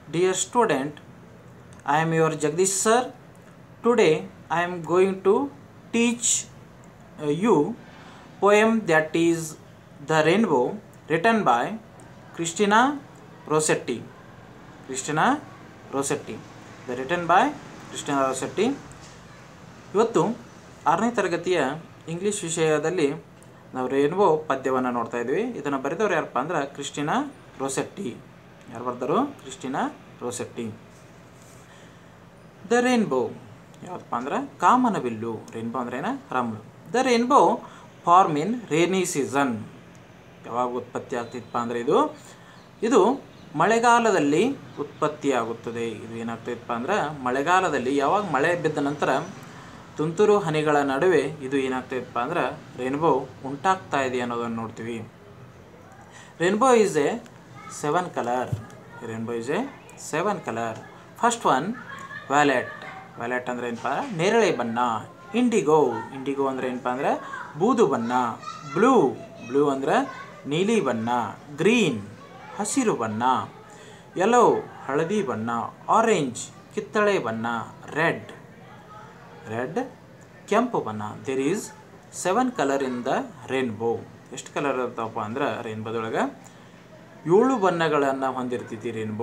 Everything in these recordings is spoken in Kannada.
Dear student, I am your Jagdish sir. Today I am going to teach uh, you poem that is The Rainbow written by Christina Rossetti. Christina Rossetti. The written by Christina Rossetti. ಇವತ್ತು ಆರನೇ ತರಗತಿಯ ಇಂಗ್ಲೀಷ್ ವಿಷಯದಲ್ಲಿ ನಾವು ರೇನ್ಬೋ ಪದ್ಯವನ್ನು ನೋಡ್ತಾ ಇದ್ವಿ ಇದನ್ನು ಬರೆದವ್ರು ಯಾರಪ್ಪ ಅಂದ್ರೆ ಕ್ರಿಸ್ಟಿನಾ ರೋಸೆಟ್ಟಿ ಯಾರು ಬರ್ದರು ಕ್ರಿಸ್ಟಿನಾ ರೋಸೆಟ್ಟಿ ದ ರೇನ್ಬೋ ಯಾವುದಪ್ಪ ಅಂದ್ರೆ ಕಾಮನಬಿಲ್ಲು ರೇನ್ಬೋ ಅಂದ್ರೆ ಏನ ರಾಮಳು the rainbow form in rainy season ಯಾವಾಗ ಉತ್ಪತ್ತಿ ಆಗ್ತಿತ್ತಪ್ಪ ಅಂದರೆ ಇದು ಇದು ಮಳೆಗಾಲದಲ್ಲಿ ಉತ್ಪತ್ತಿಯಾಗುತ್ತದೆ ಇದು ಏನಾಗ್ತೈತಪ್ಪ ಅಂದ್ರೆ ಮಳೆಗಾಲದಲ್ಲಿ ಯಾವಾಗ ಮಳೆ ಬಿದ್ದ ನಂತರ ತುಂತುರು ಹನಿಗಳ ನಡುವೆ ಇದು ಏನಾಗ್ತೈತಪ್ಪ ಅಂದ್ರೆ ರೇನ್ಬೋ ಉಂಟಾಗ್ತಾ ಇದೆ ಅನ್ನೋದನ್ನು ನೋಡ್ತೀವಿ rainbow is a seven colour rainbow is a seven colour first one violet violet ಅಂದರೆ ಏನಪ್ಪ ನೇರಳೆ ಬಣ್ಣ ಇಂಡಿಗೋ ಇಂಡಿಗೋ ಅಂದರೆ ಏನಪ್ಪ ಅಂದರೆ ಬೂದು ಬಣ್ಣ ಬ್ಲೂ ಬ್ಲೂ ಅಂದರೆ ನೀಲಿ ಬಣ್ಣ ಗ್ರೀನ್ ಹಸಿರು ಬಣ್ಣ ಯೆಲ್ಲೋ ಹಳದಿ ಬಣ್ಣ ಆರೆಂಜ್ ಕಿತ್ತಳೆ ಬಣ್ಣ ರೆಡ್ ರೆಡ್ ಕೆಂಪು ಬಣ್ಣ there is seven colour in the rainbow ಎಷ್ಟು ಕಲರ್ ಇರ್ತಾವಪ್ಪ ಅಂದ್ರೆ ರೇನ್ಬೋದೊಳಗೆ ಏಳು ಬಣ್ಣಗಳನ್ನು ಹೊಂದಿರ್ತೈತಿ rainbow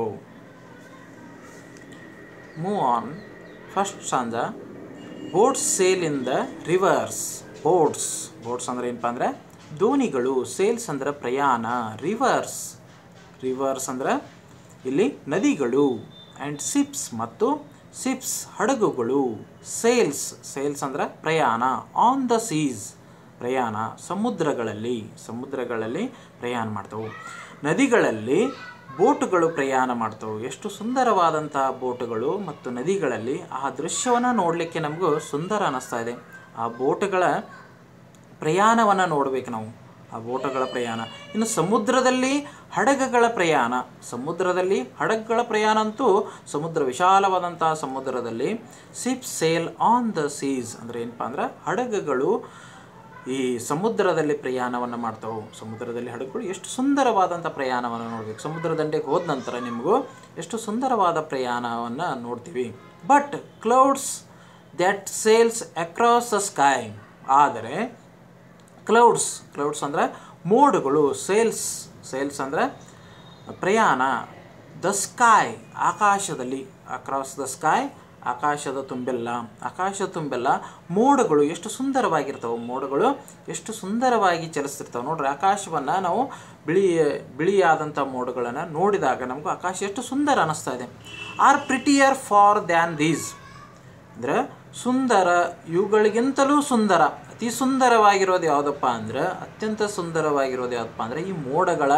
move on first stanza boats sail in the rivers boats boats ಅಂದ್ರೆ ಏನಪ್ಪ ಅಂದ್ರೆ ದೋಣಿಗಳು ಸೇಲ್ಸ್ ಅಂದ್ರೆ ಪ್ರಯಾಣ ರಿವರ್ಸ್ ರಿವರ್ಸ್ ಅಂದ್ರೆ ಇಲ್ಲಿ ನದಿಗಳು ಆ್ಯಂಡ್ ಸಿಪ್ಸ್ ಮತ್ತು ಸಿಪ್ಸ್ ಹಡಗುಗಳು ಸೇಲ್ಸ್ ಸೇಲ್ಸ್ ಅಂದ್ರೆ ಪ್ರಯಾಣ ಆನ್ ದ ಸೀಸ್ ಪ್ರಯಾಣ ಸಮುದ್ರಗಳಲ್ಲಿ ಸಮುದ್ರಗಳಲ್ಲಿ ಪ್ರಯಾಣ ಮಾಡ್ತವೆ ನದಿಗಳಲ್ಲಿ ಬೋಟುಗಳು ಪ್ರಯಾಣ ಮಾಡ್ತವೆ ಎಷ್ಟು ಸುಂದರವಾದಂತಹ ಬೋಟುಗಳು ಮತ್ತು ನದಿಗಳಲ್ಲಿ ಆ ದೃಶ್ಯವನ್ನು ನೋಡಲಿಕ್ಕೆ ನಮಗೂ ಸುಂದರ ಅನ್ನಿಸ್ತಾ ಇದೆ ಆ ಬೋಟುಗಳ ಪ್ರಯಾಣವನ್ನು ನೋಡಬೇಕು ನಾವು ಆ ಬೋಟುಗಳ ಪ್ರಯಾಣ ಇನ್ನು ಸಮುದ್ರದಲ್ಲಿ ಹಡಗುಗಳ ಪ್ರಯಾಣ ಸಮುದ್ರದಲ್ಲಿ ಹಡಗುಗಳ ಪ್ರಯಾಣ ಅಂತೂ ಸಮುದ್ರ ವಿಶಾಲವಾದಂತಹ ಸಮುದ್ರದಲ್ಲಿ ship sail on the seas ಅಂದರೆ ಏನಪ್ಪ ಅಂದ್ರೆ ಹಡಗುಗಳು ಈ ಸಮುದ್ರದಲ್ಲಿ ಪ್ರಯಾಣವನ್ನು ಮಾಡ್ತಾವೆ ಸಮುದ್ರದಲ್ಲಿ ಹಡಗುಗಳು ಎಷ್ಟು ಸುಂದರವಾದಂಥ ಪ್ರಯಾಣವನ್ನು ನೋಡ್ಬೇಕು ಸಮುದ್ರ ದಂಡೆಗೆ ಹೋದ ನಂತರ ನಿಮಗೂ ಎಷ್ಟು ಸುಂದರವಾದ ಪ್ರಯಾಣವನ್ನು ನೋಡ್ತೀವಿ but clouds that sails across the sky ಆದರೆ ಕ್ಲೌಡ್ಸ್ ಕ್ಲೌಡ್ಸ್ ಅಂದರೆ ಮೋಡಗಳು ಸೇಲ್ಸ್ ಸೇಲ್ಸ್ ಅಂದರೆ ಪ್ರಯಾಣ ದ ಸ್ಕೈ ಆಕಾಶದಲ್ಲಿ ಅಕ್ರಾಸ್ ದ ಸ್ಕೈ ಆಕಾಶದ ತುಂಬೆಲ್ಲ ಆಕಾಶದ ತುಂಬೆಲ್ಲ ಮೋಡಗಳು ಎಷ್ಟು ಸುಂದರವಾಗಿರ್ತವೆ ಮೋಡಗಳು ಎಷ್ಟು ಸುಂದರವಾಗಿ ಚಲಿಸ್ತಿರ್ತವೆ ನೋಡ್ರಿ ಆಕಾಶವನ್ನು ನಾವು ಬಿಳಿ ಬಿಳಿಯಾದಂಥ ಮೋಡಗಳನ್ನು ನೋಡಿದಾಗ ನಮಗೂ ಆಕಾಶ ಎಷ್ಟು ಸುಂದರ ಅನ್ನಿಸ್ತಾ ಇದೆ are prettier far than these ಅಂದರೆ ಸುಂದರ ಇವುಗಳಿಗಿಂತಲೂ ಸುಂದರ ಅತಿ ಸುಂದರವಾಗಿರೋದು ಯಾವುದಪ್ಪ ಅಂದ್ರೆ ಅತ್ಯಂತ ಸುಂದರವಾಗಿರೋದು ಯಾವುದಪ್ಪ ಅಂದರೆ ಈ ಮೋಡಗಳ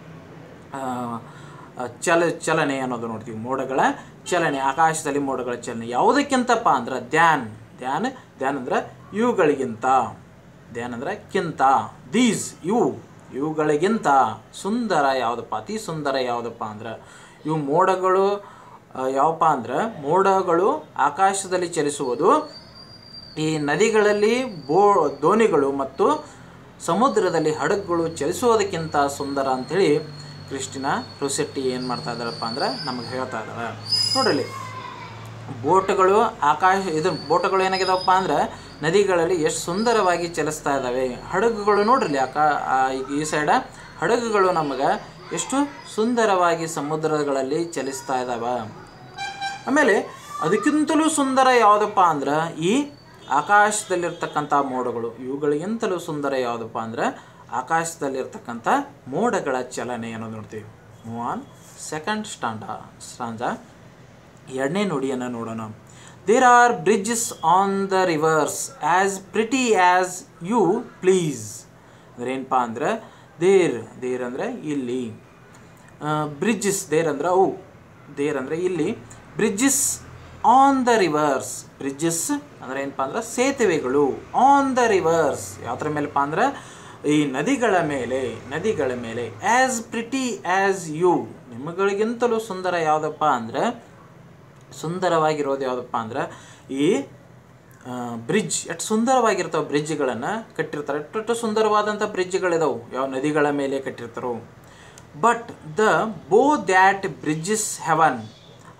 ಚಲ ಚಲನೆ ಅನ್ನೋದು ನೋಡ್ತೀವಿ ಮೋಡಗಳ ಚಲನೆ ಆಕಾಶದಲ್ಲಿ ಮೋಡಗಳ ಚಲನೆ ಯಾವುದಕ್ಕಿಂತಪ್ಪ ಅಂದ್ರೆ ಧ್ಯಾನ್ ಧ್ಯಾನ್ ಧ್ಯಾನ್ ಅಂದ್ರೆ ಇವುಗಳಿಗಿಂತ ಧ್ಯಾನ್ ಅಂದ್ರೆ ಕಿಂತ ದೀಸ್ ಇವು ಇವುಗಳಿಗಿಂತ ಸುಂದರ ಯಾವುದಪ್ಪ ಅತಿ ಸುಂದರ ಯಾವುದಪ್ಪ ಅಂದ್ರೆ ಇವು ಮೋಡಗಳು ಯಾವಪ್ಪ ಅಂದ್ರೆ ಮೋಡಗಳು ಆಕಾಶದಲ್ಲಿ ಚಲಿಸುವುದು ಈ ನದಿಗಳಲ್ಲಿ ಬೋ ದೋಣಿಗಳು ಮತ್ತು ಸಮುದ್ರದಲ್ಲಿ ಹಡಗುಗಳು ಚಲಿಸೋದಕ್ಕಿಂತ ಸುಂದರ ಅಂಥೇಳಿ ಕ್ರಿಸ್ಟಿನಾ ರೊಸೆಟ್ಟಿ ಏನು ಮಾಡ್ತಾ ಇದ್ದಾರಪ್ಪ ಅಂದ್ರೆ ನಮಗೆ ಹೇಳ್ತಾ ಇದ್ದಾರೆ ನೋಡ್ರಿ ಬೋಟ್ಗಳು ಆಕಾಶ ಇದು ಬೋಟ್ಗಳು ಏನಾಗಿದಾವಪ್ಪ ಅಂದ್ರೆ ನದಿಗಳಲ್ಲಿ ಎಷ್ಟು ಸುಂದರವಾಗಿ ಚಲಿಸ್ತಾ ಇದ್ದಾವೆ ಹಡಗುಗಳು ನೋಡ್ರಿ ಆಕಾ ಈ ಸೈಡ ಹಡಗುಗಳು ನಮಗೆ ಎಷ್ಟು ಸುಂದರವಾಗಿ ಸಮುದ್ರಗಳಲ್ಲಿ ಚಲಿಸ್ತಾ ಇದ್ದಾವೆ ಆಮೇಲೆ ಅದಕ್ಕಿಂತಲೂ ಸುಂದರ ಯಾವುದಪ್ಪ ಅಂದ್ರೆ ಈ ಆಕಾಶದಲ್ಲಿರ್ತಕ್ಕಂಥ ಮೋಡಗಳು ಇವುಗಳಿಗಿಂತಲೂ ಸುಂದರ ಯಾವುದಪ್ಪ ಅಂದ್ರೆ ಆಕಾಶದಲ್ಲಿರ್ತಕ್ಕಂಥ ಮೋಡಗಳ ಚಲನೆ ಅನ್ನೋದು ನೋಡ್ತೀವಿ move on second stanza stanza ಎರಡನೇ ನುಡಿಯನ್ನು ನೋಡೋಣ there are bridges on the rivers as pretty as you please ಅಂದ್ರೆ ಏನಪ್ಪ ಅಂದ್ರೆ ದೇರ್ ದೇರ್ ಅಂದರೆ ಇಲ್ಲಿ ಬ್ರಿಡ್ಜಸ್ ದೇರ್ ಅಂದ್ರೆ ಅವು ದೇರ್ ಅಂದರೆ ಇಲ್ಲಿ bridges on the rivers bridges ಅಂದರೆ ಏನಪ್ಪ ಅಂದ್ರೆ ಸೇತುವೆಗಳು ಆನ್ ದ ರಿವರ್ಸ್ ಯಾವ್ದ್ರ ಮೇಲೆಪ್ಪ ಅಂದ್ರೆ ಈ ನದಿಗಳ ಮೇಲೆ ನದಿಗಳ ಮೇಲೆ ಆ್ಯಸ್ ಪ್ರಿಟಿ ಆ್ಯಸ್ ಯು ನಿಮ್ಮಗಳಿಗಿಂತಲೂ ಸುಂದರ ಯಾವುದಪ್ಪ ಅಂದ್ರೆ ಸುಂದರವಾಗಿರೋದು ಯಾವುದಪ್ಪ ಅಂದ್ರೆ ಈ ಬ್ರಿಡ್ಜ್ ಎಷ್ಟು ಸುಂದರವಾಗಿರ್ತಾವೆ ಬ್ರಿಡ್ಜ್ಗಳನ್ನು ಕಟ್ಟಿರ್ತಾರೆ ಎಷ್ಟು ಸುಂದರವಾದಂಥ ಬ್ರಿಡ್ಜ್ಗಳಿದಾವೆ ಯಾವ ನದಿಗಳ ಮೇಲೆ ಕಟ್ಟಿರ್ತಾರೋ but the bow that bridges heaven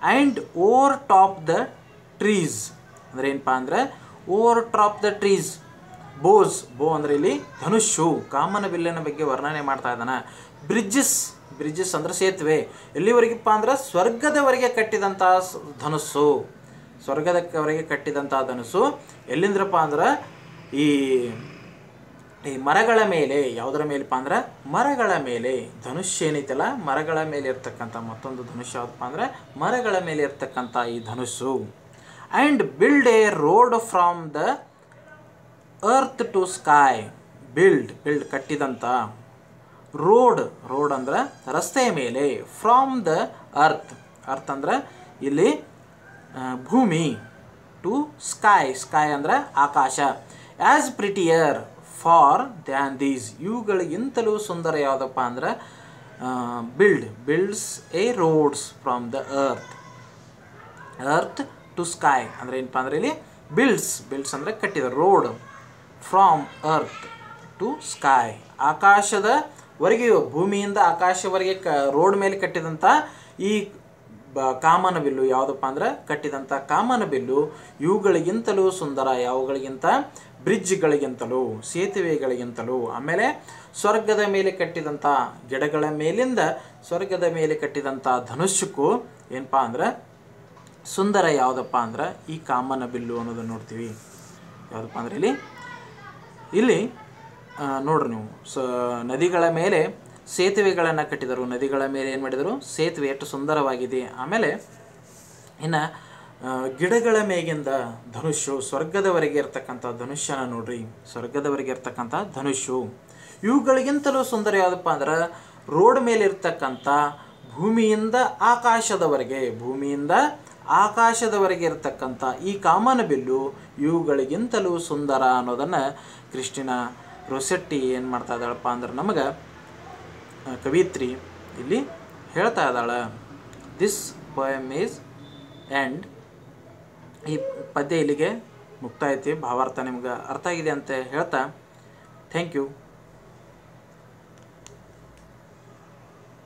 and over top the trees ಅಂದರೆ ಏನಪ್ಪ ಅಂದರೆ over top the trees bows bow ಅಂದರೆ ಇಲ್ಲಿ ಧನುಷು ಕಾಮನ ಬಿಲ್ಲಿನ ಬಗ್ಗೆ ವರ್ಣನೆ ಮಾಡ್ತಾ ಇದ್ದಾನೆ ಬ್ರಿಡ್ಜಸ್ ಬ್ರಿಡ್ಜಸ್ ಅಂದ್ರೆ ಸೇತುವೆ ಎಲ್ಲಿವರೆಗಪ್ಪ ಅಂದ್ರೆ ಸ್ವರ್ಗದವರೆಗೆ ಕಟ್ಟಿದಂಥ ಸ್- ಧನುಸ್ಸು ಸ್ವರ್ಗದವರೆಗೆ ಕಟ್ಟಿದಂಥ ಧನುಸ್ಸು ಎಲ್ಲಿಂದ್ರಪ್ಪ ಅಂದ್ರೆ ಈ ಈ ಮರಗಳ ಮೇಲೆ ಯಾವುದರ ಮೇಲಪ್ಪ ಅಂದ್ರೆ ಮರಗಳ ಮೇಲೆ ಧನುಷ್ ಏನೈತಲ್ಲ ಮರಗಳ ಮೇಲೆ ಇರ್ತಕ್ಕಂಥ ಮತ್ತೊಂದು ಧನುಷ್ ಯಾವುದಪ್ಪ ಅಂದ್ರೆ ಮರಗಳ ಮೇಲೆ ಇರ್ತಕ್ಕಂಥ ಈ ಧನುಸ್ಸು and build a road from the earth to sky build build ಕಟ್ಟಿದಂಥ ರೋಡ್ ರೋಡ್ ಅಂದ್ರೆ ರಸ್ತೆಯ ಮೇಲೆ ಫ್ರಾಮ್ ದ ಅರ್ತ್ ಅರ್ತ್ ಅಂದ್ರೆ ಇಲ್ಲಿ ಆ, ಭೂಮಿ ಟು ಸ್ಕೈ ಸ್ಕೈ ಅಂದ್ರೆ ಆಕಾಶ as prettier far than these ಇವುಗಳಿಗಿಂತಲೂ ಸುಂದರ ಯಾವುದಪ್ಪ ಅಂದ್ರೆ build builds a roads from the earth earth to sky ಅಂದರೆ ಏನಪ್ಪ ಅಂದರೆ ಇಲ್ಲಿ ಬಿಲ್ಡ್ಸ್ ಬಿಲ್ಡ್ಸ್ ಅಂದರೆ ಕಟ್ಟಿದ road from earth to sky ಆಕಾಶದ ವರೆಗೆಯೂ ಭೂಮಿಯಿಂದ ಆಕಾಶವರೆಗೆ ಕ ರೋಡ್ ಮೇಲೆ ಕಟ್ಟಿದಂಥ ಈ ಬ ಕಾಮನ ಬಿಲ್ಲು ಯಾವುದಪ್ಪ ಅಂದ್ರೆ ಕಟ್ಟಿದಂಥ ಕಾಮನ ಬಿಲ್ಲು ಇವುಗಳಿಗಿಂತಲೂ ಸುಂದರ ಯಾವುಗಳಿಗಿಂತ ಬ್ರಿಡ್ಜ್ಗಳಿಗಿಂತಲೂ ಸೇತುವೆಗಳಿಗಿಂತಲೂ ಆಮೇಲೆ ಸ್ವರ್ಗದ ಮೇಲೆ ಕಟ್ಟಿದಂಥ ಗಿಡಗಳ ಮೇಲಿಂದ ಸ್ವರ್ಗದ ಮೇಲೆ ಕಟ್ಟಿದಂಥ ಧನುಷ್ಯಕ್ಕೂ ಏನಪ್ಪ ಅಂದ್ರೆ ಸುಂದರ ಯಾವುದಪ್ಪ ಅಂದ್ರೆ ಈ ಕಾಮನ ಬಿಲ್ಲು ಅನ್ನೋದನ್ನು ನೋಡ್ತೀವಿ ಯಾವುದಪ್ಪ ಅಂದ್ರೆ ಇಲ್ಲಿ ಇಲ್ಲಿ ಆ, ನೋಡ್ರಿ ನೀವು ಸ ನದಿಗಳ ಮೇಲೆ ಸೇತುವೆಗಳನ್ನು ಕಟ್ಟಿದರು ನದಿಗಳ ಮೇಲೆ ಏನು ಮಾಡಿದರು ಸೇತುವೆ ಎಷ್ಟು ಸುಂದರವಾಗಿದೆ ಆಮೇಲೆ ಇನ್ನು ಗಿಡಗಳ ಮೇಗಿಂದ ಧನುಷ್ಯು ಸ್ವರ್ಗದವರೆಗೆ ಇರ್ತಕ್ಕಂಥ ಧನುಷ್ಯನ ನೋಡ್ರಿ ಸ್ವರ್ಗದವರೆಗೆ ಇರ್ತಕ್ಕಂಥ ಧನುಷ್ಯು ಇವುಗಳಿಗಿಂತಲೂ ಸುಂದರ ಯಾವುದಪ್ಪ ಅಂದ್ರೆ ರೋಡ್ ಮೇಲೆ ಇರ್ತಕ್ಕಂಥ ಭೂಮಿಯಿಂದ ಆಕಾಶದವರೆಗೆ ಭೂಮಿಯಿಂದ ಆಕಾಶದವರೆಗೆ ಇರತಕ್ಕಂಥ ಈ ಕಾಮನ ಬಿಲ್ಲು ಇವುಗಳಿಗಿಂತಲೂ ಸುಂದರ ಅನ್ನೋದನ್ನು ಕ್ರಿಸ್ಟಿನ ರೊಸೆಟ್ಟಿ ಏನು ಮಾಡ್ತಾ ಇದ್ದಾಳಪ್ಪ ಅಂದ್ರೆ ನಮಗೆ ಆ, ಕವಿತ್ರಿ ಇಲ್ಲಿ ಹೇಳ್ತಾ ಇದ್ದಾಳೆ ದಿಸ್ ಪೊಯಮ್ ಈಸ್ ಆ್ಯಂಡ್ ಈ ಪದ್ಯ ಇಲ್ಲಿಗೆ ಮುಕ್ತಾಯತಿ ಭಾವಾರ್ಥ ನಿಮ್ಗೆ ಅರ್ಥ ಆಗಿದೆ ಅಂತ ಹೇಳ್ತಾ ಥ್ಯಾಂಕ್ ಯು